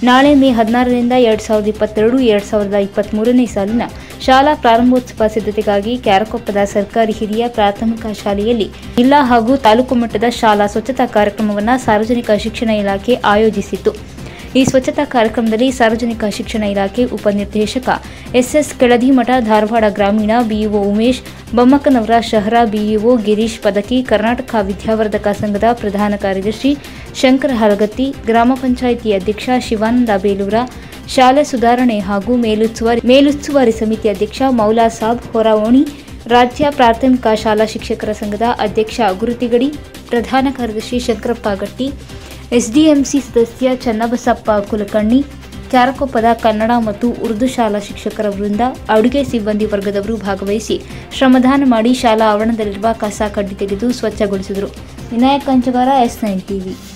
ನಾಳೆ ಮೇ ಹದಿನಾರರಿಂದ ಎರಡು ಸಾವಿರದ ಇಪ್ಪತ್ತೆರಡು ಎರಡು ಸಾವಿರದ ಇಪ್ಪತ್ತ್ಮೂರನೇ ಸಾಲಿನ ಶಾಲಾ ಪ್ರಾರಂಭೋತ್ಸವ ಸಿದ್ಧತೆಗಾಗಿ ಕ್ಯಾರಕೊಪ್ಪದ ಸರ್ಕಾರಿ ಹಿರಿಯ ಪ್ರಾಥಮಿಕ ಶಾಲೆಯಲ್ಲಿ ಜಿಲ್ಲಾ ಹಾಗೂ ತಾಲೂಕು ಮಟ್ಟದ ಶಾಲಾ ಸ್ವಚ್ಛತಾ ಕಾರ್ಯಕ್ರಮವನ್ನು ಸಾರ್ವಜನಿಕ ಶಿಕ್ಷಣ ಇಲಾಖೆ ಆಯೋಜಿಸಿತ್ತು ಈ ಸ್ವಚ್ಛತಾ ಕಾರ್ಯಕ್ರಮದಲ್ಲಿ ಸಾರ್ವಜನಿಕ ಶಿಕ್ಷಣ ಇಲಾಖೆ ಉಪನಿರ್ದೇಶಕ ಎಸ್ಎಸ್ ಕೆಳದಿಮಠ ಧಾರವಾಡ ಗ್ರಾಮೀಣ ಬಿಇಒ ಉಮೇಶ್ ಬೊಮ್ಮಕ್ಕನವರ ಶಹರ ಬಿಇಒ ಗಿರೀಶ್ ಪದಕಿ ಕರ್ನಾಟಕ ವಿದ್ಯಾವರ್ಧಕ ಸಂಘದ ಪ್ರಧಾನ ಕಾರ್ಯದರ್ಶಿ ಶಂಕರ ಹಲಗತ್ತಿ ಗ್ರಾಮ ಪಂಚಾಯಿತಿ ಅಧ್ಯಕ್ಷ ಶಿವಾನಂದ ಬೇಲೂರ ಶಾಲೆ ಸುಧಾರಣೆ ಹಾಗೂ ಮೇಲುಸ್ತುವಾರಿ ಮೇಲುಸ್ತುವಾರಿ ಸಮಿತಿ ಅಧ್ಯಕ್ಷ ಮೌಲಾ ಸಾಬ್ ಹೊರವೋಣಿ ರಾಜ್ಯ ಪ್ರಾಥಮಿಕ ಶಾಲಾ ಶಿಕ್ಷಕರ ಸಂಘದ ಅಧ್ಯಕ್ಷ ಗುರುತಿಗಡಿ ಪ್ರಧಾನ ಕಾರ್ಯದರ್ಶಿ ಶಂಕರಪ್ಪ ಗಟ್ಟಿ ಎಸ್ಡಿಎಂಸಿ ಸದಸ್ಯ ಚನ್ನಬಸಪ್ಪ ಕುಲಕರ್ಣಿ ಕ್ಯಾರಕೊಪ್ಪದ ಕನ್ನಡ ಮತ್ತು ಉರ್ದು ಶಾಲಾ ಶಿಕ್ಷಕರ ವೃಂದ ಅಡುಗೆ ಸಿಬ್ಬಂದಿ ವರ್ಗದವರು ಭಾಗವಹಿಸಿ ಶ್ರಮದಾನ ಮಾಡಿ ಶಾಲಾ ಆವರಣದಲ್ಲಿರುವ ಕಸ ಕಡ್ಡಿ ತೆಗೆದು ಸ್ವಚ್ಛಗೊಳಿಸಿದರು Vinayak Kanchagara S nine TV